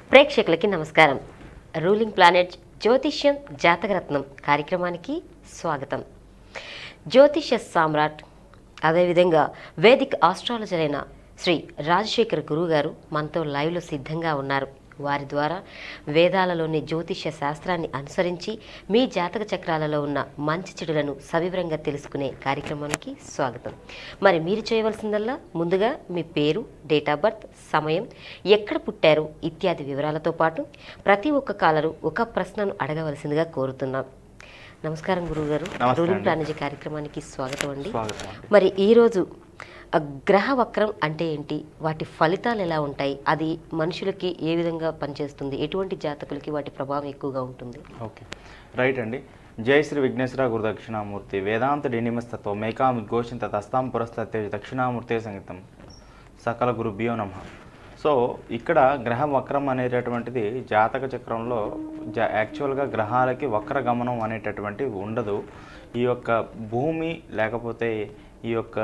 ప్రేక్షకులకి నమస్కారం ruling planet జ్యోతిష్యం జాతకరత్నం కార్యక్రమానికి స్వాగతం జ్యోతిష్య సామ్రాట్ అదేవిధంగా వేదిక్ ఆస్ట్రాలజర్ అయిన శ్రీ రాజశేఖర్ గురువు గారు మనతో లైవ్లో సిద్ధంగా ఉన్నారు వారి ద్వారా వేదాలలోని జ్యోతిష్య శాస్త్రాన్ని అనుసరించి మీ జాతక చక్రాలలో ఉన్న మంచి చెడులను సవివరంగా తెలుసుకునే కార్యక్రమానికి స్వాగతం మరి మీరు చేయవలసిందల్లా ముందుగా మీ పేరు డేట్ ఆఫ్ బర్త్ సమయం ఎక్కడ పుట్టారు ఇత్యాది వివరాలతో పాటు ప్రతి ఒక్క కాలరు ఒక ప్రశ్నను అడగవలసిందిగా కోరుతున్నాం నమస్కారం గురువుగారు నమస్తే రూలింగ్ అండి. ప్లానజీ కార్యక్రమానికి స్వాగతం అండి స్వాగతం అండి. మరి ఈరోజు ఆ గ్రహ వక్రం అంటే ఏంటి వాటి ఫలితాలు ఎలా ఉంటాయి అది మనుషులకి ఏ విధంగా పనిచేస్తుంది ఎటువంటి జాతకులకి వాటి ప్రభావం ఎక్కువగా ఉంటుంది ఓకే రైట్ అండి జై శ్రీ విఘ్నేశ్వర గురు దక్షిణామూర్తి వేదాంత డినిమస్తత్వ మేకాం ఘోషింత తస్తాం పురస్తతే దక్షిణామూర్తే సంగీతం సకల గురుభ్యో నమ సో ఇక్కడ గ్రహ వక్రం అనేటటువంటిది జాతక చక్రంలో జా యాక్చువల్గా గ్రహాలకి వక్ర గమనం అనేటటువంటి ఉండదు ఈ యొక్క భూమి లేకపోతే ఈ యొక్క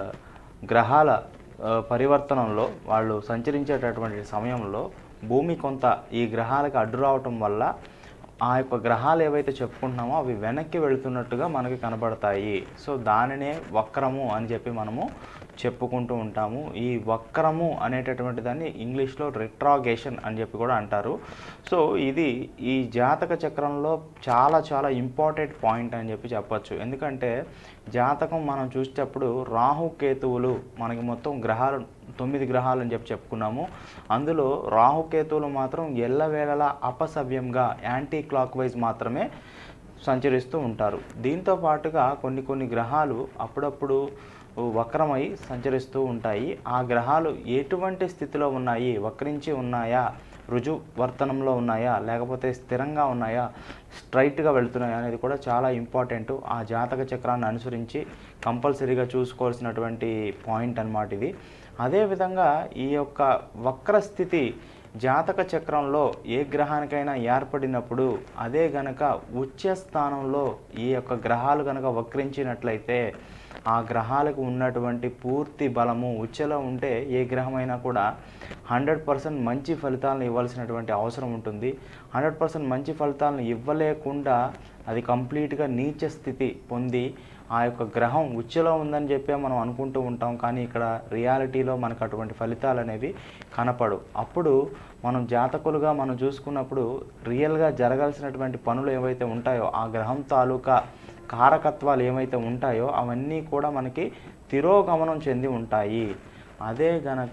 గ్రహాల ఆ, పరివర్తనంలో వాళ్ళు సంచరించేటటువంటి సమయంలో భూమి కొంత ఈ గ్రహాలకు అడ్డు రావటం వల్ల ఆ యొక్క గ్రహాలు ఏవైతే చెప్పుకుంటున్నామో అవి వెనక్కి వెళుతున్నట్టుగా మనకి కనబడతాయి సో దానినే వక్రము అని చెప్పి మనము చెప్పుకుంటూ ఉంటాము ఈ వక్రము అనేటటువంటి దాన్ని ఇంగ్లీష్లో రిట్రాగేషన్ అని చెప్పి కూడా అంటారు సో ఇది ఈ జాతక చక్రంలో చాలా చాలా ఇంపార్టెంట్ పాయింట్ అని చెప్పి చెప్పొచ్చు ఎందుకంటే జాతకం మనం చూసేటప్పుడు రాహు కేతువులు మనకి మొత్తం గ్రహాలు తొమ్మిది గ్రహాలు అని చెప్పి చెప్పుకున్నాము అందులో రాహుకేతువులు మాత్రం ఎల్లవేళలా అపసవ్యంగా యాంటీ క్లాక్ వైజ్ మాత్రమే సంచరిస్తూ ఉంటారు దీంతో పాటుగా కొన్ని కొన్ని గ్రహాలు అప్పుడప్పుడు వక్రమై సంచరిస్తూ ఉంటాయి ఆ గ్రహాలు ఎటువంటి స్థితిలో ఉన్నాయి వక్రించి ఉన్నాయా రుజు వర్తనంలో ఉన్నాయా లేకపోతే స్థిరంగా ఉన్నాయా స్ట్రైట్గా వెళ్తున్నాయా అనేది కూడా చాలా ఇంపార్టెంట్ ఆ జాతక చక్రాన్ని అనుసరించి కంపల్సరీగా చూసుకోవాల్సినటువంటి పాయింట్ అన్నమాట ఇది అదేవిధంగా ఈ యొక్క వక్ర స్థితి జాతక చక్రంలో ఏ గ్రహానికైనా ఏర్పడినప్పుడు అదే గనక ఉచ్చ స్థానంలో ఈ యొక్క గ్రహాలు గనక వక్రించినట్లయితే ఆ గ్రహాలకు ఉన్నటువంటి పూర్తి బలము ఉచ్చలో ఉంటే ఏ గ్రహమైనా కూడా హండ్రెడ్ పర్సెంట్ మంచి ఫలితాలను ఇవ్వాల్సినటువంటి అవసరం ఉంటుంది హండ్రెడ్ పర్సెంట్ మంచి ఫలితాలను ఇవ్వలేకుండా అది కంప్లీట్గా నీచ స్థితి పొంది ఆ యొక్క గ్రహం ఉచ్చలో ఉందని చెప్పే మనం అనుకుంటూ ఉంటాం కానీ ఇక్కడ రియాలిటీలో మనకు అటువంటి ఫలితాలు అనేవి కనపడు అప్పుడు మనం జాతకులుగా మనం చూసుకున్నప్పుడు రియల్గా జరగాల్సినటువంటి పనులు ఏవైతే ఉంటాయో ఆ గ్రహం తాలూకా కారకత్వాలు ఏవైతే ఉంటాయో అవన్నీ కూడా మనకి తిరోగమనం చెంది ఉంటాయి అదే గనక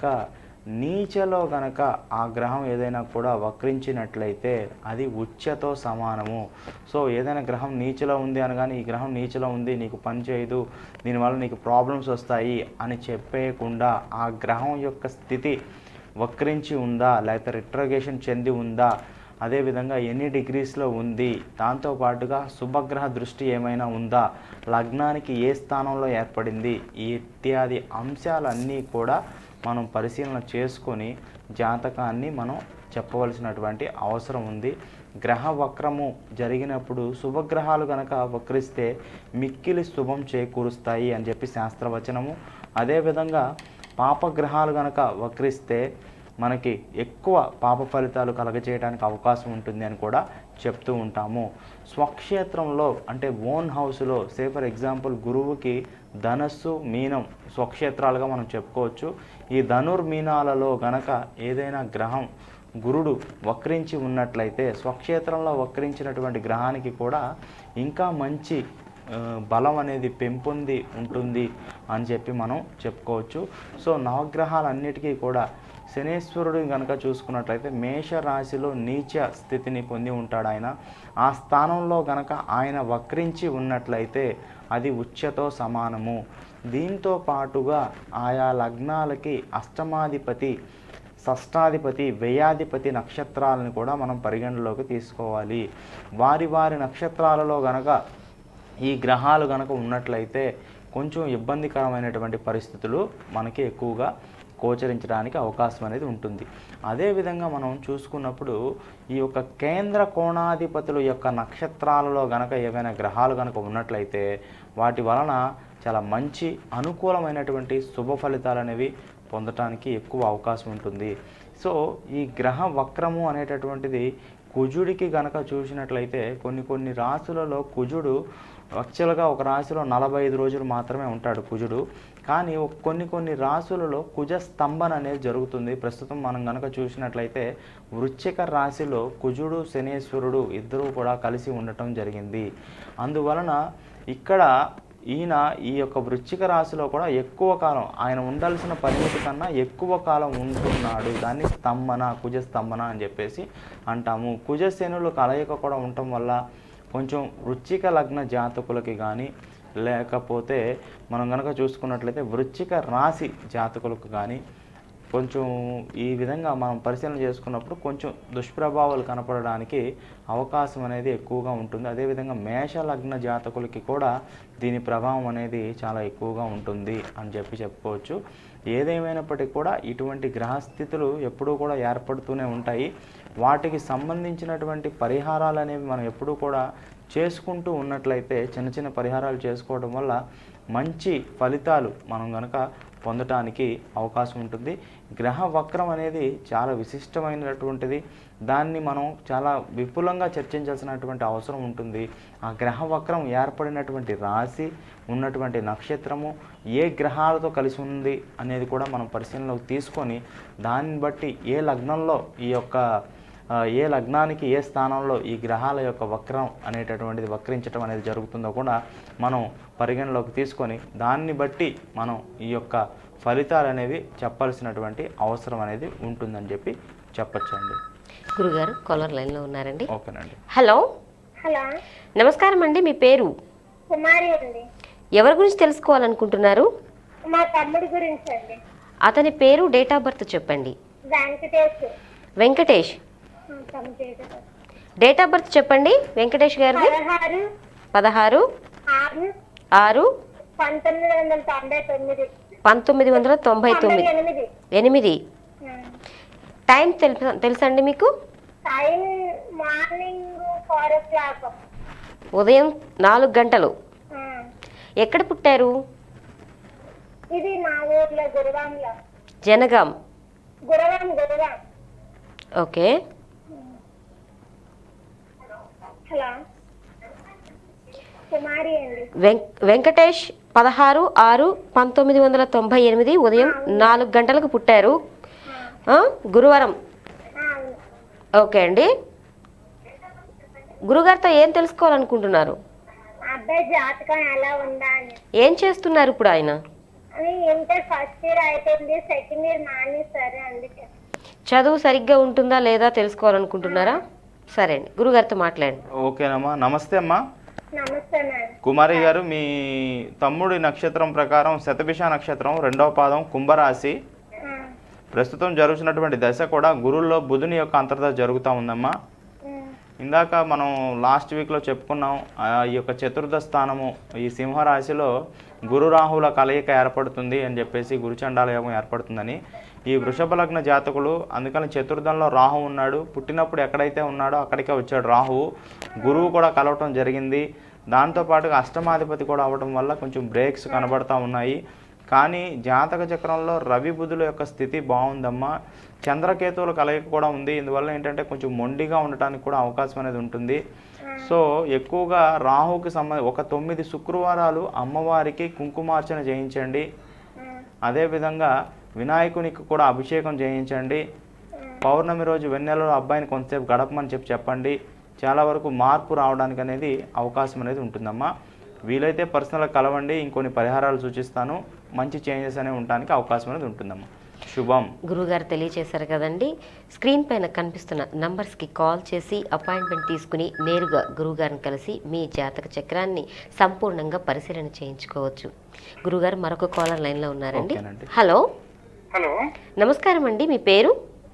నీచలో గనక ఆ గ్రహం ఏదైనా కూడా వక్రించినట్లయితే అది ఉచ్చతో సమానము సో ఏదైనా గ్రహం నీచలో ఉంది అనగానే ఈ గ్రహం నీచలో ఉంది నీకు పని చేయదు దీనివల్ల నీకు ప్రాబ్లమ్స్ వస్తాయి అని చెప్పేయకుండా ఆ గ్రహం యొక్క స్థితి వక్రించి ఉందా లేకపోతే రిట్రగేషన్ చెంది ఉందా అదేవిధంగా ఎన్ని డిగ్రీస్లో ఉంది దాంతోపాటుగా శుభగ్రహ దృష్టి ఏమైనా ఉందా లగ్నానికి ఏ స్థానంలో ఏర్పడింది ఈ ఇత్యాది అంశాలన్నీ కూడా మనం పరిశీలన చేసుకొని జాతకాన్ని మనం చెప్పవలసినటువంటి అవసరం ఉంది గ్రహ వక్రము జరిగినప్పుడు శుభగ్రహాలు గనక వక్రిస్తే మిక్కిలి శుభం చేకూరుస్తాయి అని చెప్పి శాస్త్రవచనము అదేవిధంగా పాపగ్రహాలు గనక వక్రిస్తే మనకి ఎక్కువ పాప ఫలితాలు కలగజేయడానికి అవకాశం ఉంటుంది అని కూడా చెప్తూ ఉంటాము స్వక్షేత్రంలో అంటే ఓన్ హౌస్లో సే ఫర్ ఎగ్జాంపుల్ గురువుకి ధనస్సు మీనం స్వక్షేత్రాలుగా మనం చెప్పుకోవచ్చు ఈ ధనుర్మీనాలలో గనక ఏదైనా గ్రహం గురుడు వక్రించి ఉన్నట్లయితే స్వక్షేత్రంలో వక్రించినటువంటి గ్రహానికి కూడా ఇంకా మంచి ఆ, బలం అనేది పెంపొంది ఉంటుంది అని చెప్పి మనం చెప్పుకోవచ్చు సో నవగ్రహాలన్నిటికీ కూడా శనేశ్వరుడు కనుక చూసుకున్నట్లయితే మేష రాశిలో నీచ స్థితిని పొంది ఉంటాడు ఆయన ఆ స్థానంలో గనక ఆయన వక్రించి ఉన్నట్లయితే అది ఉచ్చతో సమానము దీంతో పాటుగా ఆయా లగ్నాలకి అష్టమాధిపతి షష్టాధిపతి వ్యయాధిపతి నక్షత్రాలను కూడా మనం పరిగణలోకి తీసుకోవాలి వారి వారి నక్షత్రాలలో గనక ఈ గ్రహాలు గనక ఉన్నట్లయితే కొంచెం ఇబ్బందికరమైనటువంటి పరిస్థితులు మనకి ఎక్కువగా గోచరించడానికి అవకాశం అనేది ఉంటుంది అదేవిధంగా మనం చూసుకున్నప్పుడు ఈ యొక్క కేంద్ర కోణాధిపతుల యొక్క నక్షత్రాలలో గనక ఏవైనా గ్రహాలు గనక ఉన్నట్లయితే వాటి వలన చాలా మంచి అనుకూలమైనటువంటి శుభ ఫలితాలు అనేవి పొందటానికి ఎక్కువ అవకాశం ఉంటుంది సో ఈ గ్రహ వక్రము అనేటటువంటిది కుజుడికి గనక చూసినట్లయితే కొన్ని కొన్ని రాశులలో కుజుడు యాక్చువల్గా ఒక రాశిలో నలభై ఐదు రోజులు మాత్రమే ఉంటాడు కుజుడు కానీ ఒక- కొన్ని కొన్ని రాశులలో కుజ స్తంభన అనేది జరుగుతుంది ప్రస్తుతం మనం గనక చూసినట్లయితే వృశ్చిక రాశిలో కుజుడు శనేశ్వరుడు ఇద్దరూ కూడా కలిసి ఉండటం జరిగింది అందువలన ఇక్కడ ఈయన ఈ యొక్క వృశ్చిక రాశిలో కూడా ఎక్కువ కాలం ఆయన ఉండాల్సిన పరిమితి కన్నా ఎక్కువ కాలం ఉంటున్నాడు దాన్ని స్తంభన కుజ స్తంభన అని చెప్పేసి అంటాము కుజ శనులు కలయిక కూడా ఉండటం వల్ల కొంచెం వృశ్చిక లగ్న జాతకులకి కానీ లేకపోతే మనం కనుక చూసుకున్నట్లయితే వృశ్చిక రాశి జాతకులకు కానీ కొంచెం ఈ విధంగా మనం పరిశీలన చేసుకున్నప్పుడు కొంచెం దుష్ప్రభావాలు కనపడడానికి అవకాశం అనేది ఎక్కువగా ఉంటుంది అదేవిధంగా మేష లగ్న జాతకులకి కూడా దీని ప్రభావం అనేది చాలా ఎక్కువగా ఉంటుంది అని చెప్పి చెప్పుకోవచ్చు ఏదేమైనప్పటికీ కూడా ఇటువంటి గ్రహస్థితులు ఎప్పుడూ కూడా ఏర్పడుతూనే ఉంటాయి వాటికి సంబంధించినటువంటి పరిహారాలు అనేవి మనం ఎప్పుడూ కూడా చేసుకుంటూ ఉన్నట్లయితే చిన్న చిన్న పరిహారాలు చేసుకోవడం వల్ల మంచి ఫలితాలు మనం కనుక పొందటానికి అవకాశం ఉంటుంది గ్రహ వక్రం అనేది చాలా విశిష్టమైనటువంటిది దాన్ని మనం చాలా విపులంగా చర్చించాల్సినటువంటి అవసరం ఉంటుంది ఆ గ్రహ వక్రం ఏర్పడినటువంటి రాశి ఉన్నటువంటి నక్షత్రము ఏ గ్రహాలతో కలిసి ఉంది అనేది కూడా మనం పరిశీలనలోకి తీసుకొని దాన్ని బట్టి ఏ లగ్నంలో ఈ యొక్క ఆ, ఏ లగ్నానికి ఏ స్థానంలో ఈ గ్రహాల యొక్క వక్రం అనేటటువంటిది వక్రించడం అనేది జరుగుతుందో కూడా మనం పరిగణలోకి తీసుకొని దాన్ని బట్టి మనం ఈ యొక్క ఫలితాలు అనేవి చెప్పాల్సినటువంటి అవసరం అనేది ఉంటుందని చెప్పి చెప్పచ్చండి గురుగారు కాలర్ లైన్లో ఉన్నారండి ఓకేనండి హలో హలో నమస్కారం అండి మీ పేరు కుమారి అండి ఎవరి గురించి తెలుసుకోవాలనుకుంటున్నారు మా తమ్ముడి గురించి అండి అతని పేరు డేట్ ఆఫ్ బర్త్ చెప్పండి వెంకటేష్ వెంకటేష్ ఆ, తమ పేరు. డేట్ ఆఫ్ బర్త్ చెప్పండి వెంకటేష్ గారిది పదహారు పదహారు ఆరు ఆరు పంతొమ్మిది వందల తొంభై తొమ్మిది పంతొమ్మిది వందల తొంభై తొంభై తొమ్మిది ఎనిమిది ఎనిమిది ఆ. టైం తెలుసా తెలుసండి మీకు time morning four o'clock ఉదయం నాలుగు గంటలు ఆ. ఎక్కడ పుట్టారు ఇది మా ఊర్లో గురువాంలో జనగాం గురవాం గురవాం ఓకే హలో కుమారి అండి వెం వెంకటేష్ పదహారు ఆరు పంతొమ్మిది వందల తొంభై ఎనిమిది ఉదయం నాలుగు గంటలకు పుట్టారు ఆ. ఆ, గురువారం ఆ, అవును ఓకే అండి గురుగారితో ఏం తెలుసుకోవాలనుకుంటున్నారు ఆ అబ్బాయి జాతకం ఎలా ఉందా అని ఏం చేస్తున్నారు ఇప్పుడు ఆయన అని ఇంటర్ ఫస్ట్ ఇయర్ అయిపోయింది సెకండ్ ఇయర్ మానేస్తారు అందుకే చదువు సరిగ్గా ఉంటుందా లేదా తెలుసుకోవాలనుకుంటున్నారా సరే అండి గురుగారితో మాట్లాడండి ఓకేనమ్మా నమస్తే అమ్మా నమస్తే మేడం కుమారి గారు మీ తమ్ముడి నక్షత్రం ప్రకారం శతభిష నక్షత్రం రెండవ పాదం కుంభరాశి ఆ, ప్రస్తుతం జరుగుతున్నటువంటి దశ కూడా గురుల్లో బుధుని యొక్క అంతర్దశ జరుగుతూ ఉందమ్మా ఉమ్, ఇందాక మనం లాస్ట్ వీక్లో చెప్పుకున్నాం ఆ ఈ యొక్క చతుర్థ స్థానము ఈ సింహరాశిలో గురు రాహుల కలయిక ఏర్పడుతుంది అని చెప్పేసి గురుచండాల యోగం ఏర్పడుతుందని ఈ వృషభ లగ్న జాతకులు అందుకని చతుర్థంలో రాహు ఉన్నాడు పుట్టినప్పుడు ఎక్కడైతే ఉన్నాడో అక్కడికే వచ్చాడు రాహువు గురువు కూడా కలవటం జరిగింది దాంతోపాటుగా అష్టమాధిపతి కూడా అవ్వడం వల్ల కొంచెం బ్రేక్స్ కనబడతా ఉన్నాయి కానీ జాతక చక్రంలో రవి బుధుల యొక్క స్థితి బాగుందమ్మా చంద్రకేతువుల కలయిక కూడా ఉంది ఇందువల్ల ఏంటంటే కొంచెం మొండిగా ఉండటానికి కూడా అవకాశం అనేది ఉంటుంది సో ఎక్కువగా రాహుకి సంబంధ ఒక తొమ్మిది శుక్రవారాలు అమ్మవారికి కుంకుమార్చన చేయించండి ఉమ్, అదేవిధంగా వినాయకునికి కూడా అభిషేకం చేయించండి పౌర్ణమి రోజు వెన్నెలలో అబ్బాయిని కొంతసేపు గడపమని చెప్పి చెప్పండి చాలా వరకు మార్పు రావడానికి అనేది అవకాశం అనేది ఉంటుందమ్మా వీలైతే పర్సనల్గా కలవండి ఇంకొన్ని పరిహారాలు సూచిస్తాను మంచి చేంజెస్ అనేవి ఉండడానికి అవకాశం అనేది ఉంటుందమ్మా శుభం గురుగారు తెలియచేశారు కదండి స్క్రీన్ పైన కనిపిస్తున్న నంబర్స్కి కాల్ చేసి అపాయింట్మెంట్ తీసుకుని నేరుగా గురుగారిని కలిసి మీ జాతక చక్రాన్ని సంపూర్ణంగా పరిశీలన చేయించుకోవచ్చు గురుగారు మరొక కాలర్ లైన్లో ఉన్నారండి ఓకేనండి. హలో హలో నమస్కారం అండి మీ పేరు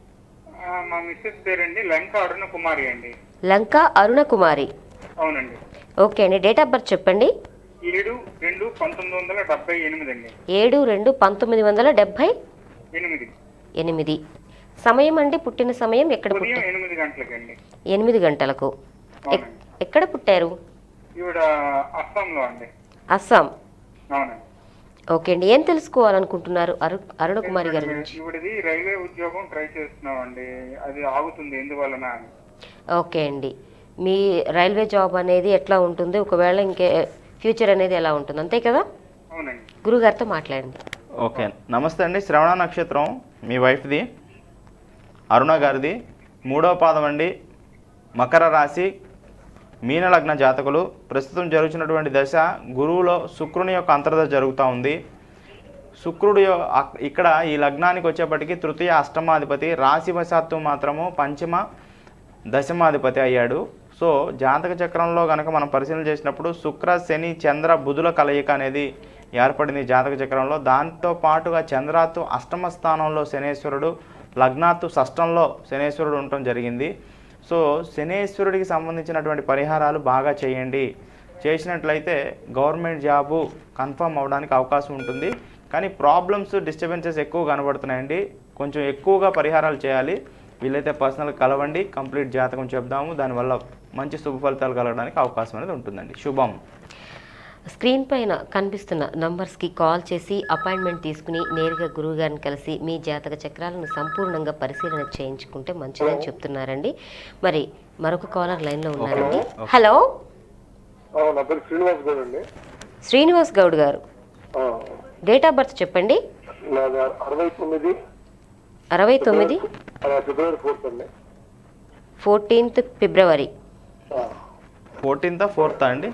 ఆ, మా మిస్సెస్ పేరండి లంక అరుణ కుమారి అండి లంక అరుణ కుమారి అవునండి ఓకే అండి డేట్ ఆఫ్ బర్త్ చెప్పండి ఏడు రెండు పంతొమ్మిది వందల డెబ్బై ఎనిమిది అండి ఏడు రెండు పంతొమ్మిది వందల డెబ్భై ఎనిమిది ఎనిమిది సమయం అండి పుట్టిన సమయం ఎక్కడ ఉదయం పుట్టారు ఎనిమిది గంటలకండి ఎనిమిది గంటలకు ఎక్- అవునండి ఎక్కడ పుట్టారు ఈవిడ అస్సాంలో అండి అస్సాం అవునండి ఓకే అండి ఏం తెలుసుకోవాలనుకుంటున్నారు అరు అరుణకుమారి గారి గురించి ఇవిడిది రైల్వే ఉద్యోగం ట్రై చేస్తున్నామండి అది ఆగుతుంది ఎందువలన అని ఓకే అండి మీ రైల్వే జాబ్ అనేది ఎట్లా ఉంటుంది ఒకవేళ ఇంకే ఫ్యూచర్ అనేది ఎలా ఉంటుంది అంతే కదా అవునండి గురుగారితో మాట్లాడండి ఓకే నమస్తే అండి శ్రవణ నక్షత్రం మీ వైఫ్ది అరుణ గారిది మూడవ పాదం అండి మకర రాశి మీన లగ్న జాతకులు ప్రస్తుతం జరుగుతున్నటువంటి దశ గురువులో శుక్రుని యొక్క అంతర్దశ జరుగుతూ ఉంది శుక్రుడు యొ- అక్- ఇక్కడ ఈ లగ్నానికి వచ్చేప్పటికి తృతీయ అష్టమాధిపతి రాశివశాత్తు మాత్రము పంచమ దశమాధిపతి అయ్యాడు సో జాతక చక్రంలో కనుక మనం పరిశీలన చేసినప్పుడు శుక్ర శని చంద్ర బుధుల కలయిక అనేది ఏర్పడింది జాతక చక్రంలో దాంతో పాటుగా చంద్రాత్తు అష్టమ స్థానంలో శనేశ్వరుడు లగ్నాత్తు షష్టంలో శనేశ్వరుడు ఉండటం జరిగింది సో శనేశ్వరుడికి సంబంధించినటువంటి పరిహారాలు బాగా చేయండి చేసినట్లయితే గవర్నమెంట్ జాబు కన్ఫర్మ్ అవడానికి అవకాశం ఉంటుంది కానీ ప్రాబ్లమ్స్ డిస్టర్బెన్సెస్ ఎక్కువ కనబడుతున్నాయండి కొంచెం ఎక్కువగా పరిహారాలు చేయాలి వీలైతే పర్సనల్ కలవండి కంప్లీట్ జాతకం చెప్దాము దానివల్ల మంచి శుభ ఫలితాలు కలగడానికి అవకాశం అనేది ఉంటుందండి శుభం స్క్రీన్ పైన కనిపిస్తున్న నంబర్స్కి కాల్ చేసి అపాయింట్మెంట్ తీసుకుని నేరుగా గురువు గారిని కలిసి మీ జాతక చక్రాలను సంపూర్ణంగా పరిశీలన చేయించుకుంటే మంచిదని చెప్తున్నారండి మరి మరొక కాలర్ లైన్లో ఉన్నారండి హలో ఆ, నా పేరు శ్రీనివాస్ గారు అండి శ్రీనివాస్ గౌడ్ గారు ఆ, డేట్ ఆఫ్ బర్త్ చెప్పండి నాది అరవై తొమ్మిది అరవై తొమ్మిది ఆ, ఫిబ్రవరి ఫోర్త్ అండి ఫోర్టీన్త్ ఫిబ్రవరి ఆ, ఫోర్టీన్త్ ఫోర్త్ అండి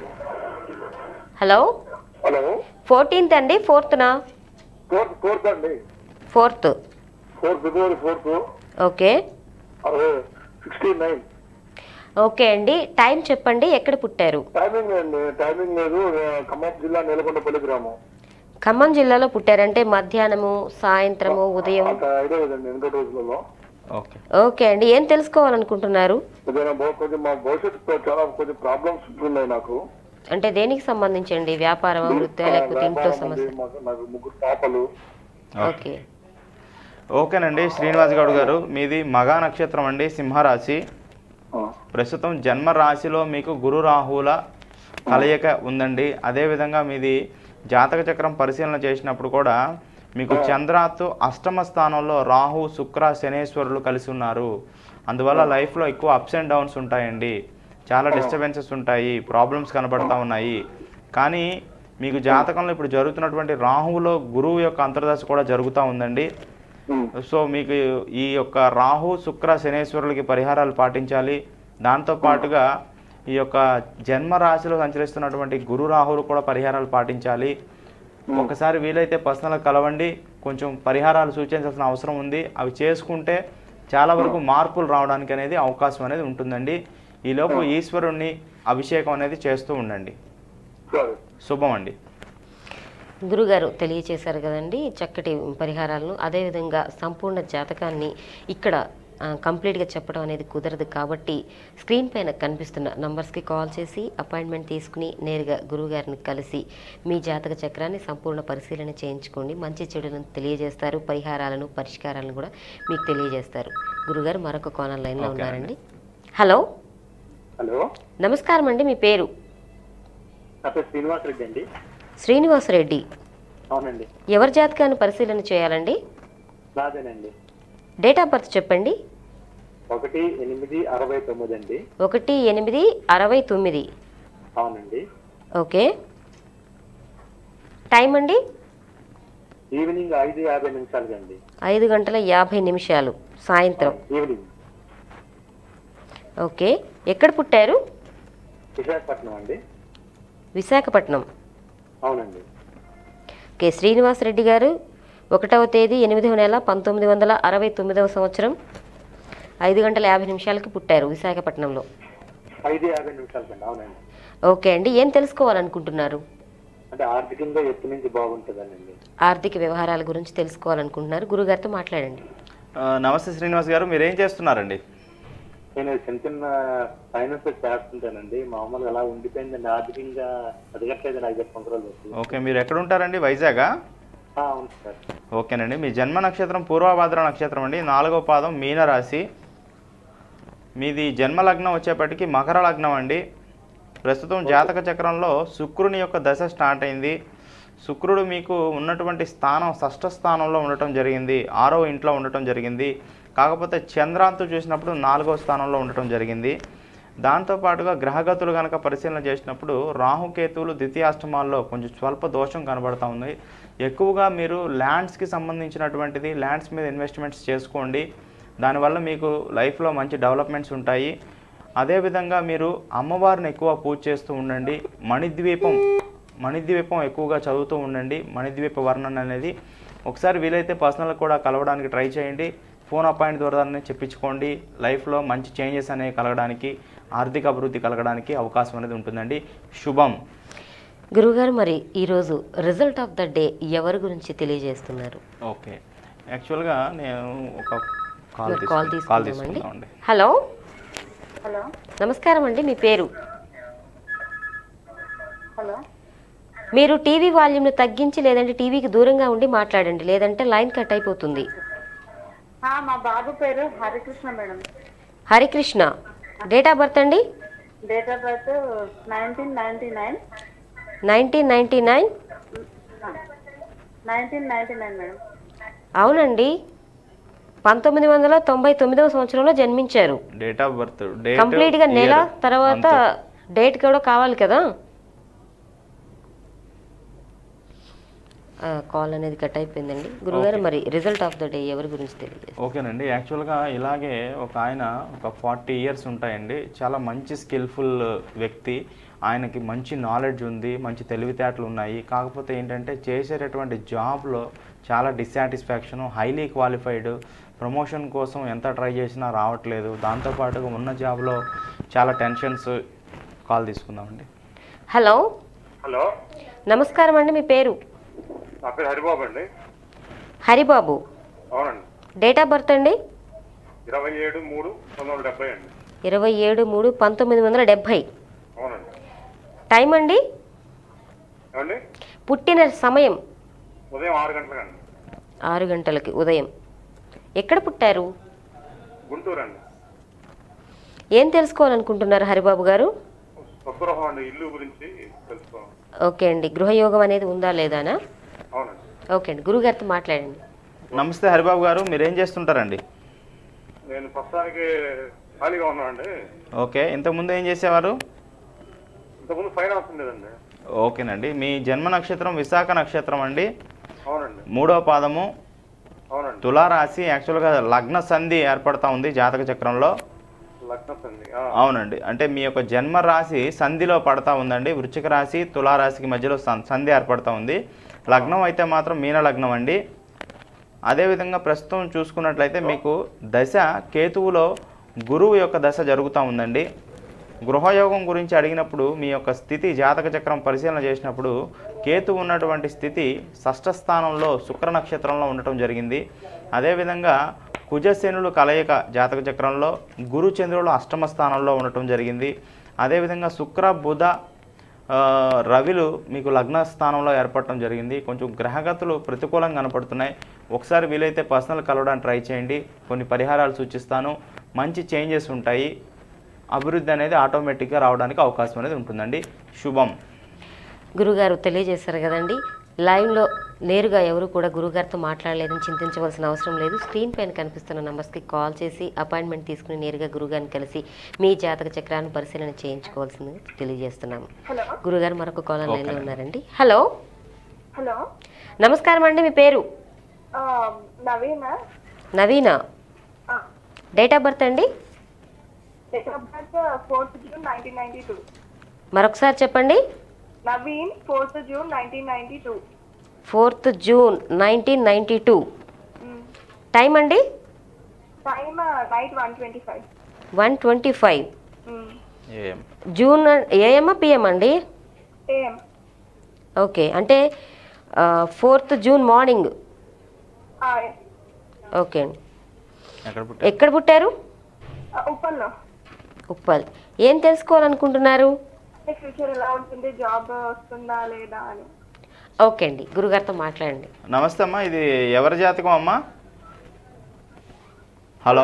హలో హలో ఫోర్టీన్త్ అండి ఫోర్త్నా ఫోర్త్ ఫోర్త్ అండి fourth fourth February fourth okay అరవై సిక్స్టీ నైన్ ఓకే అండి టైం చెప్పండి ఎక్కడ పుట్టారు టైమింగ్ అండి టైమింగ్ లేదు ఆ, ఖమ్మం జిల్లా నేలకొండపల్లి గ్రామం ఖమ్మం జిల్లాలో పుట్టారంటే మధ్యాహ్నము సాయంత్రము ఉదయం అంత ఐడియా లేదండి ఎనిమిది రోజులలో ఓకే ఓకే అండి ఏం తెలుసుకోవాలనుకుంటున్నారు ఏదైనా బహు- కొంచెం మా భవిష్యత్తు చాలా కొంచెం ప్రాబ్లమ్స్ ఉంటున్నాయి నాకు అంటే దేనికి సంబంధించండి వ్యాపారం వృత్తి ఆ, లేకపోతే ఇంట్లో వ్యాపారం ఉంది, సమస్య మాకు- నాకు ముగ్గురు పాపలు ఓకే ఓకేనండి శ్రీనివాస్ గౌడ్ గారు మీది మగా నక్షత్రం అండి సింహరాశి ఆ, ప్రస్తుతం జన్మ రాశిలో మీకు గురు రాహుల కలయిక ఉందండి అదేవిధంగా మీది జాతక చక్రం పరిశీలన చేసినప్పుడు కూడా మీకు చంద్రాత్తు అష్టమ స్థానంలో రాహు శుక్ర శనేశ్వరులు కలిసి ఉన్నారు అందువల్ల లైఫ్లో ఎక్కువ అప్స్ అండ్ డౌన్స్ ఉంటాయండి చాలా డిస్టర్బెన్సెస్ ఉంటాయి ప్రాబ్లమ్స్ కనబడతా ఉన్నాయి కానీ మీకు జాతకంలో ఇప్పుడు జరుగుతున్నటువంటి రాహువులో గురువు యొక్క అంతర్దశ కూడా జరుగుతూ ఉందండి ఉమ్, సో మీకు ఈ యొక్క రాహు శుక్ర శనేశ్వరులకి పరిహారాలు పాటించాలి దాంతో పాటుగా ఈ యొక్క జన్మ రాశిలో సంచరిస్తున్నటువంటి గురు రాహులు కూడా పరిహారాలు పాటించాలి ఒకసారి వీలైతే పర్సనల్ కలవండి కొంచెం పరిహారాలు సూచించాల్సిన అవసరం ఉంది అవి చేసుకుంటే చాలా వరకు మార్పులు రావడానికి అనేది అవకాశం అనేది ఉంటుందండి ఈలోపు ఈశ్వరుణ్ణి అభిషేకం అనేది చేస్తూ ఉండండి సరే శుభం అండి గురుగారు తెలియచేశారు కదండి చక్కటి పరిహారాలను అదేవిధంగా సంపూర్ణ జాతకాన్ని ఇక్కడ ఆ, కంప్లీట్గా చెప్పడం అనేది కుదరదు కాబట్టి స్క్రీన్ పైన కనిపిస్తున్న నంబర్స్కి కాల్ చేసి అపాయింట్మెంట్ తీసుకుని నేరుగా గురువుగారిని కలిసి మీ జాతక చక్రాన్ని సంపూర్ణ పరిశీలన చేయించుకోండి మంచి చెడులను తెలియజేస్తారు పరిహారాలను పరిష్కారాలను కూడా మీకు తెలియజేస్తారు గురుగారు మరొక కోణం లైన్లో ఓకే ఉన్నారండి హలో హలో నమస్కారం అండి మీ పేరు నా పేరు శ్రీనివాస్ రెడ్డి అండి శ్రీనివాసరెడ్డి అవునండి ఎవరి జాతకాన్ని పరిశీలన చేయాలండి నాదేనండి డేట్ ఆఫ్ బర్త్ చెప్పండి ఒకటి ఎనిమిది అరవై తొమ్మిది అండి ఒకటి ఎనిమిది అరవై తొమ్మిది అవునండి ఓకే టైం అండి ఈవినింగ్ ఐదు యాభై నిమిషాలకి అండి ఐదు గంటల యాభై నిమిషాలు సాయంత్రం ఈవినింగ్ ఓకే ఎక్కడ పుట్టారు విశాఖపట్నం అండి విశాఖపట్నం అవునండి ఓకే శ్రీనివాసరెడ్డి గారు ఒకటవ తేదీ ఎనిమిదవ నెల పంతొమ్మిది వందల అరవై తొమ్మిదవ సంవత్సరం ఐదు గంటల యాభై నిమిషాలకి పుట్టారు విశాఖపట్నంలో ఐదు యాభై నిమిషాలకి అండి అవునండి ఓకే అండి ఏం తెలుసుకోవాలనుకుంటున్నారు అంటే ఆర్థికంగా ఎప్పటి నుంచి బాగుంటుందండి ఆర్థిక వ్యవహారాల గురించి తెలుసుకోవాలనుకుంటున్నారు గురుగారితో మాట్లాడండి ఆ, నమస్తే శ్రీనివాస్ గారు మీరు ఏం చేస్తున్నారండి నేను చిన్న చిన్న ఫైనాన్స్ చేస్తుంటానండి మామూలుగా అలా ఉండిపోయిందండి ఆర్థికంగా అడగట్లేదు ఐదు సంవత్సరాలు వచ్చి ఓకే మీరు ఎక్కడ ఉంటారండి వైజాగా ఆ, అవును సార్ ఓకేనండి మీ జన్మ నక్షత్రం పూర్వభాద్ర నక్షత్రం అండి నాలుగో పాదం మీనరాశి మీది జన్మ లగ్నం వచ్చేప్పటికి మకర లగ్నం అండి ప్రస్తుతం జాతక చక్రంలో శుక్రుని యొక్క దశ స్టార్ట్ అయింది శుక్రుడు మీకు ఉన్నటువంటి స్థానం షష్ఠ స్థానంలో ఉండటం జరిగింది ఆరో ఇంట్లో ఉండటం జరిగింది కాకపోతే చంద్రాంతు చూసినప్పుడు నాలుగో స్థానంలో ఉండటం జరిగింది దాంతోపాటుగా గ్రహగతులు కనుక పరిశీలన చేసినప్పుడు రాహుకేతువులు ద్వితీయాష్టమాల్లో కొంచెం స్వల్ప దోషం కనబడతా ఉంది ఎక్కువగా మీరు ల్యాండ్స్కి సంబంధించినటువంటిది ల్యాండ్స్ మీద ఇన్వెస్ట్మెంట్స్ చేసుకోండి దానివల్ల మీకు లైఫ్లో మంచి డెవలప్మెంట్స్ ఉంటాయి అదేవిధంగా మీరు అమ్మవారిని ఎక్కువ పూజ చేస్తూ ఉండండి మణిద్వీపం మణిద్వీపం ఎక్కువగా చదువుతూ ఉండండి మణిద్వీప వర్ణన అనేది ఒకసారి వీలైతే పర్సనల్ కూడా కలవడానికి ట్రై చేయండి ఫోన్ అపాయింట్ ద్వారానే చెప్పించుకోండి లైఫ్లో మంచి చేంజెస్ అనేవి కలగడానికి ఆర్థిక అభివృద్ధి కలగడానికి అవకాశం అనేది ఉంటుందండి శుభం గురుగారు మరి ఈరోజు రిజల్ట్ ఆఫ్ ద డే ఎవరి గురించి తెలియజేస్తున్నారు ఓకే యాక్చువల్గా నేను ఒక కాల్ మరి కాల్ తీసుకు కాల్ తీసుకుందామండి తీసుకుందామండి హలో హలో నమస్కారం అండి మీ పేరు హలో మీరు టీవీ వాల్యూమ్ని తగ్గించి లేదంటే టీవీకి దూరంగా ఉండి మాట్లాడండి లేదంటే లైన్ కట్ అయిపోతుంది ఆ, మా బాబు పేరు Harikrishna madam Harikrishna date of birth అండి date of birth nineteen ninety nine nineteen ninety nine nineteen ninety nine madam అవునండి పంతొమ్మిది వందల తొంభై తొమ్మిదవ సంవత్సరంలో జన్మించారు డేట్ ఆఫ్ బర్త్ డేట్ కంప్లీట్గా నెల తర్వాత డేట్ కూడా కావాలి కదా కాల్ అనేది కట్ అయిపోయిందండి గురుగారు మరి రిజల్ట్ ఆఫ్ ద డే ఎవరి గురించి తెలియజేస్తారు ఓకేనండి యాక్చువల్గా ఇలాగే ఒక ఆయన ఒక ఫార్టీ ఇయర్స్ ఉంటాయండి చాలా మంచి స్కిల్ఫుల్ వ్యక్తి ఆయనకి మంచి నాలెడ్జ్ ఉంది మంచి తెలివితేటలు ఉన్నాయి కాకపోతే ఏంటంటే చేసేటటువంటి జాబ్లో చాలా డిస్సాటిస్ఫాక్షన్ హైలీ క్వాలిఫైడ్ ప్రమోషన్ కోసం ఎంత ట్రై చేసినా రావట్లేదు దాంతోపాటుగా ఉన్న జాబ్లో చాలా టెన్షన్స్ కాల్ తీసుకుందామండి హలో హలో నమస్కారం అండి మీ పేరు నా పేరు హరిబాబు అండి హరిబాబు అవునండి డేట్ ఆఫ్ బర్త్ అండి ఇరవై ఏడు మూడు పంతొమ్మిది వందల డెబ్బై అండి ఇరవై ఏడు మూడు పంతొమ్మిది వందల డెబ్భై అవునండి టైం అండి ఏమండి పుట్టిన సమయం ఉదయం ఆరు గంటలకండి ఆరు గంటలకి ఉదయం ఎక్కడ పుట్టారు గుంటూరు అండి ఏం తెలుసుకోవాలనుకుంటున్నారు హరిబాబు గారు స్వగృహం అండి ఇల్లు గురించి తెలుసుకో ఓకే అండి గృహయోగం అనేది ఉందా లేదానా అవునండి ఓకే అండి గురుగారితో మాట్లాడండి నమస్తే హరిబాబు గారు మీరు ఏం చేస్తుంటారండి నేను ప్రస్తుతానికి ఖాళీగా ఉన్నానండి ఓకే ఇంతకుముందు ఏం చేసేవారు ఇంతకుముందు ఫైనాన్స్ ఉండేదండి ఓకేనండి మీ జన్మ నక్షత్రం విశాఖ నక్షత్రం అండి అవునండి మూడో పాదము అవునండి తులారాశి యాక్చువల్గా లగ్న సంధి ఏర్పడతా ఉంది జాతక చక్రంలో లగ్న సంధి ఆ, అవునండి అంటే మీ యొక్క జన్మ రాశి సంధిలో పడతా ఉందండి వృశ్చిక రాశి తులారాశికి మధ్యలో సం- సంధి ఏర్పడతా ఉంది లగ్నం అయితే మాత్రం మీన లగ్నం అండి అదేవిధంగా ప్రస్తుతం చూసుకున్నట్లయితే మీకు దశ కేతువులో గురువు యొక్క దశ జరుగుతూ ఉందండి గృహయోగం గురించి అడిగినప్పుడు మీ యొక్క స్థితి జాతక చక్రం పరిశీలన చేసినప్పుడు కేతు ఉన్నటువంటి స్థితి షష్ఠ స్థానంలో శుక్ర నక్షత్రంలో ఉండటం జరిగింది అదేవిధంగా కుజశనులు కలయిక జాతక చక్రంలో గురు చంద్రులు అష్టమ స్థానంలో ఉండటం జరిగింది అదేవిధంగా శుక్ర బుధ ఆ, రవిలు మీకు లగ్న స్థానంలో ఏర్పడటం జరిగింది కొంచెం గ్రహగతులు ప్రతికూలంగా కనపడుతున్నాయి ఒకసారి వీలైతే పర్సనల్ కలవడానికి ట్రై చేయండి కొన్ని పరిహారాలు సూచిస్తాను మంచి చేంజెస్ ఉంటాయి అభివృద్ధి అనేది ఆటోమేటిక్గా రావడానికి అవకాశం అనేది ఉంటుందండి శుభం గురుగారు తెలియజేశారు కదండి లైవ్లో నేరుగా ఎవరు కూడా గురుగారితో మాట్లాడలేదని చింతించవలసిన అవసరం లేదు స్క్రీన్ పైన కనిపిస్తున్న నంబర్స్కి కాల్ చేసి అపాయింట్మెంట్ తీసుకుని నేరుగా గురుగారిని కలిసి మీ జాతక చక్రాన్ని పరిశీలన చేయించుకోవాల్సింది తెలియజేస్తున్నాము హలో గురుగారు మరొక కాల్ లైన్లో ఉన్నారండి హలో హలో నమస్కారం అండి మీ పేరు ఆ, Naveena Naveena date of birth అండి date of birth fourth June nineteen ninety two మరొకసారి చెప్పండి Naveen fourth June nineteen ninety two fourth June nineteen ninety two time అండి time night one twenty five one twenty five ఏం జూన్ ఏఎం పిఎం అండి AM okay అంటే fourth June morning okay అండి ఎక్కడ పుట్టారు ఎక్కడ పుట్టారు ఉప్పల్లో ఉప్పల్ ఏం తెలుసుకోవాలనుకుంటున్నారు ఫ్యూచర్ ఎలా ఉంటుంది జాబ్ వస్తుందా లేదా అని ఓకే అండి గురుగారితో మాట్లాడండి నమస్తే అమ్మా ఇది ఎవరి జాతకం అమ్మా హలో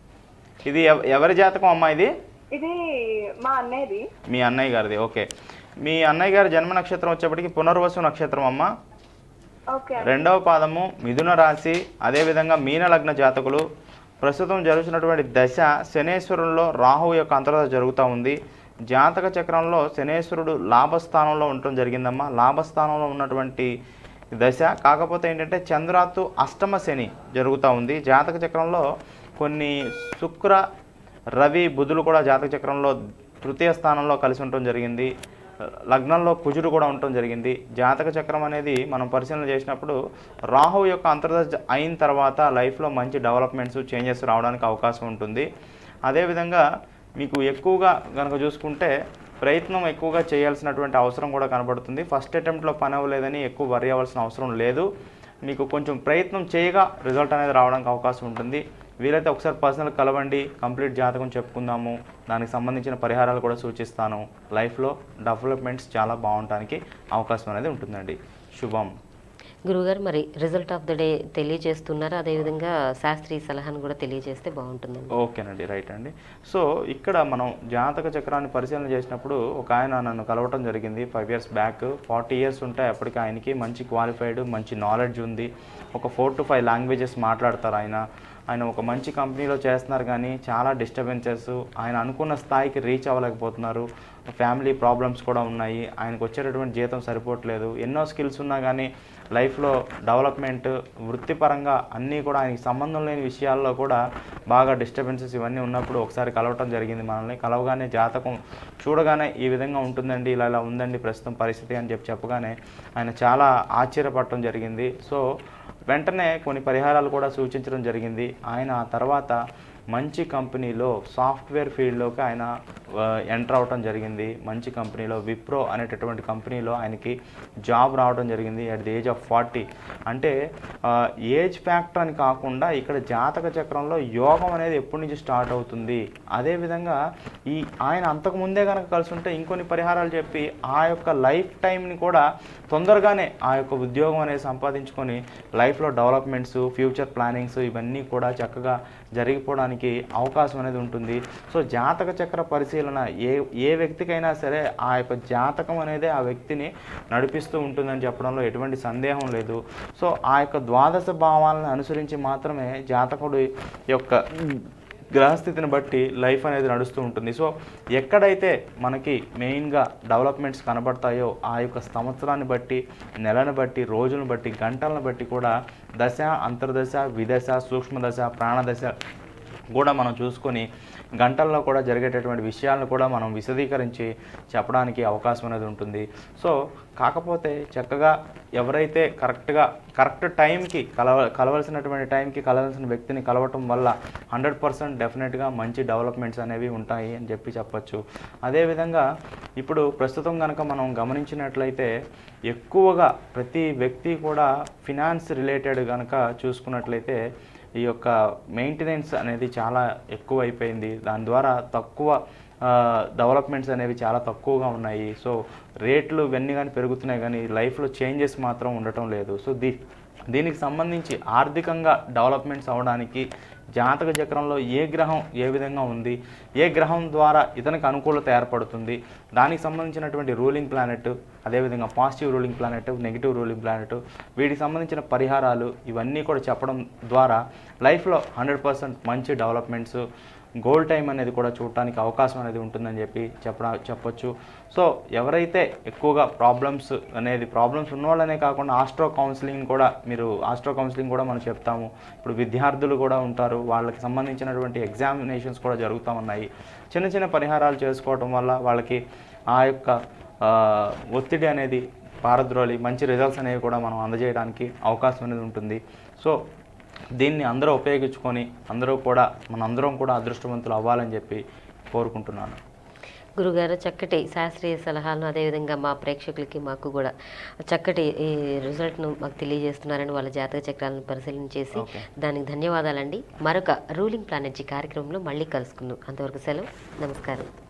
ఇది ఎవ- ఎవరి జాతకం అమ్మా ఇది ఇది మా అన్నయ్యది మీ అన్నయ్య గారిది ఓకే మీ అన్నయ్య గారి జన్మ నక్షత్రం వచ్చేప్పటికి పునర్వసు నక్షత్రం అమ్మ ఓకే రెండవ పాదము మిథున రాశి అదేవిధంగా మీన లగ్న జాతకులు ప్రస్తుతం జరుగుతున్నటువంటి దశ శనేశ్వరుల్లో రాహువు యొక్క అంతర్దశ జరుగుతూ ఉంది జాతక చక్రంలో శనేశ్వరుడు లాభస్థానంలో ఉండటం జరిగిందమ్మా లాభస్థానంలో ఉన్నటువంటి దశ కాకపోతే ఏంటంటే చంద్రాత్తు అష్టమ శని జరుగుతూ ఉంది జాతక చక్రంలో కొన్ని శుక్ర రవి బుధులు కూడా జాతక చక్రంలో తృతీయ స్థానంలో కలిసి ఉండటం జరిగింది లగ్నంలో కుజుడు కూడా ఉండటం జరిగింది జాతక చక్రం అనేది మనం పరిశీలన చేసినప్పుడు రాహువు యొక్క అంతర్దశ అయిన తర్వాత లైఫ్లో మంచి డెవలప్మెంట్స్ చేంజెస్ రావడానికి అవకాశం ఉంటుంది అదేవిధంగా మీకు ఎక్కువగా కనుక చూసుకుంటే ప్రయత్నం ఎక్కువగా చేయాల్సినటువంటి అవసరం కూడా కనబడుతుంది ఫస్ట్ అటెంప్ట్లో పని అవ్వలేదని ఎక్కువ వరి అవ్వాల్సిన అవసరం లేదు మీకు కొంచెం ప్రయత్నం చేయగా రిజల్ట్ అనేది రావడానికి అవకాశం ఉంటుంది వీలైతే ఒకసారి పర్సనల్ కలవండి కంప్లీట్ జాతకం చెప్పుకుందాము దానికి సంబంధించిన పరిహారాలు కూడా సూచిస్తాను లైఫ్లో డెవలప్మెంట్స్ చాలా బాగుండటానికి అవకాశం అనేది ఉంటుందండి శుభం గురుగారు మరి రిజల్ట్ ఆఫ్ ద డే తెలియజేస్తున్నారు అదేవిధంగా శాస్త్రీయ సలహాను కూడా తెలియజేస్తే బాగుంటుందండి ఓకేనండి రైట్ అండి సో ఇక్కడ మనం జాతక చక్రాన్ని పరిశీలన చేసినప్పుడు ఒక ఆయన నన్ను కలవటం జరిగింది five years back forty years ఉంటే అప్పటికి ఆయనకి మంచి క్వాలిఫైడ్ మంచి నాలెడ్జ్ ఉంది ఒక ఫోర్ టు ఫైవ్ లాంగ్వేజెస్ మాట్లాడతారు ఆయన ఆయన ఒక మంచి కంపెనీలో చేస్తున్నారు కానీ చాలా డిస్టర్బెన్సెస్ ఆయన అనుకున్న స్థాయికి రీచ్ అవ్వలేకపోతున్నారు ఫ్యామిలీ ప్రాబ్లమ్స్ కూడా ఉన్నాయి ఆయనకు వచ్చేటటువంటి జీతం సరిపోవట్లేదు ఎన్నో స్కిల్స్ ఉన్నా కానీ లైఫ్లో డెవలప్మెంట్ వృత్తిపరంగా అన్నీ కూడా ఆయనకి సంబంధం లేని విషయాల్లో కూడా బాగా డిస్టర్బెన్సెస్ ఇవన్నీ ఉన్నప్పుడు ఒకసారి కలవటం జరిగింది మనల్ని కలవగానే జాతకం చూడగానే ఈ విధంగా ఉంటుందండి ఇలా ఇలా ఉందండి ప్రస్తుతం పరిస్థితి అని చెప్పి చెప్పగానే ఆయన చాలా ఆశ్చర్యపడటం జరిగింది సో వెంటనే కొన్ని పరిహారాలు కూడా సూచించడం జరిగింది ఆయన ఆ తర్వాత మంచి కంపెనీలో సాఫ్ట్వేర్ ఫీల్డ్లోకి ఆయన ఎంటర్ అవడం జరిగింది మంచి కంపెనీలో విప్రో అనేటటువంటి కంపెనీలో ఆయనకి జాబ్ రావడం జరిగింది at the age of forty అంటే ఏజ్ ఫ్యాక్టర్ అని కాకుండా ఇక్కడ జాతక చక్రంలో యోగం అనేది ఎప్పటి నుంచి స్టార్ట్ అవుతుంది అదేవిధంగా ఈ ఆయన అంతకు ముందే కనుక కలిసి ఉంటే ఇంకొన్ని పరిహారాలు చెప్పి ఆ యొక్క లైఫ్ టైంని కూడా తొందరగానే ఆ యొక్క ఉద్యోగం అనేది సంపాదించుకొని లైఫ్లో డెవలప్మెంట్స్ ఫ్యూచర్ ప్లానింగ్స్ ఇవన్నీ కూడా చక్కగా జరిగిపోవడానికి అవకాశం అనేది ఉంటుంది సో జాతక చక్ర పరిశీలన ఏ ఏ వ్యక్తికైనా సరే ఆ యొక్క జాతకం అనేది ఆ వ్యక్తిని నడిపిస్తూ ఉంటుందని చెప్పడంలో ఎటువంటి సందేహం లేదు సో ఆ యొక్క ద్వాదశ భావాలను అనుసరించి మాత్రమే జాతకుడు యొక్క గ్రహస్థితిని బట్టి లైఫ్ అనేది నడుస్తూ ఉంటుంది సో ఎక్కడైతే మనకి మెయిన్గా డెవలప్మెంట్స్ కనబడతాయో ఆ యొక్క సంవత్సరాన్ని బట్టి నెలను బట్టి రోజులను బట్టి గంటలను బట్టి కూడా దశ అంతర్దశ విదశ సూక్ష్మదశ ప్రాణదశ కూడా మనం చూసుకొని గంటల్లో కూడా జరిగేటటువంటి విషయాలను కూడా మనం విశదీకరించి చెప్పడానికి అవకాశం అనేది ఉంటుంది సో కాకపోతే చక్కగా ఎవరైతే కరెక్ట్గా కరెక్ట్ టైంకి కలవ కలవలసినటువంటి టైంకి కలవాల్సిన వ్యక్తిని కలవటం వల్ల హండ్రెడ్ పర్సెంట్ డెఫినెట్గా మంచి డెవలప్మెంట్స్ అనేవి ఉంటాయి అని చెప్పి చెప్పొచ్చు అదేవిధంగా ఇప్పుడు ప్రస్తుతం కనుక మనం గమనించినట్లయితే ఎక్కువగా ప్రతి వ్యక్తి కూడా ఫినాన్స్ రిలేటెడ్ కనుక చూసుకున్నట్లయితే ఈ యొక్క మెయింటెనెన్స్ అనేది చాలా ఎక్కువ అయిపోయింది దాని ద్వారా తక్కువ డెవలప్మెంట్స్ అనేవి చాలా తక్కువగా ఉన్నాయి సో రేట్లు ఇవన్నీ కానీ పెరుగుతున్నాయి కానీ లైఫ్లో చేంజెస్ మాత్రం ఉండటం లేదు సో దీ దీనికి సంబంధించి ఆర్థికంగా డెవలప్మెంట్స్ అవ్వడానికి జాతక చక్రంలో ఏ గ్రహం ఏ విధంగా ఉంది ఏ గ్రహం ద్వారా ఇతనికి అనుకూలత ఏర్పడుతుంది దానికి సంబంధించినటువంటి రూలింగ్ ప్లానెట్ అదేవిధంగా positive ruling planet negative ruling planet వీటికి సంబంధించిన పరిహారాలు ఇవన్నీ కూడా చెప్పడం ద్వారా లైఫ్లో హండ్రెడ్ పర్సెంట్ మంచి డెవలప్మెంట్స్ గోల్ టైం అనేది కూడా చూడటానికి అవకాశం అనేది ఉంటుందని చెప్పి చెప్ప చెప్పొచ్చు సో ఎవరైతే ఎక్కువగా ప్రాబ్లమ్స్ అనేది ప్రాబ్లమ్స్ ఉన్నవాళ్ళనే కాకుండా ఆస్ట్రో కౌన్సిలింగ్ కూడా మీరు ఆస్ట్రో కౌన్సిలింగ్ కూడా మనం చెప్తాము ఇప్పుడు విద్యార్థులు కూడా ఉంటారు వాళ్ళకి సంబంధించినటువంటి ఎగ్జామినేషన్స్ కూడా జరుగుతూ ఉన్నాయి చిన్న చిన్న పరిహారాలు చేసుకోవటం వల్ల వాళ్ళకి ఆ యొక్క ఆ, ఒత్తిడి అనేది పారద్రోలి మంచి రిజల్ట్స్ అనేవి కూడా మనం అందజేయడానికి అవకాశం అనేది ఉంటుంది సో దీన్ని అందరూ ఉపయోగించుకొని అందరూ కూడా మనందరం కూడా అదృష్టవంతులు అవ్వాలని చెప్పి కోరుకుంటున్నాను గురుగారు చక్కటి శాస్త్రీయ సలహాలను అదేవిధంగా మా ప్రేక్షకులకి మాకు కూడా చక్కటి ఈ రిజల్ట్ను మాకు తెలియజేస్తున్నారని వాళ్ళ జాతక చక్రాలను పరిశీలన చేసి Okay. దానికి ధన్యవాదాలండి మరొక రూలింగ్ ప్లానెట్జీ కార్యక్రమంలో మళ్ళీ కలుసుకుందాం అంతవరకు సెలవు నమస్కారం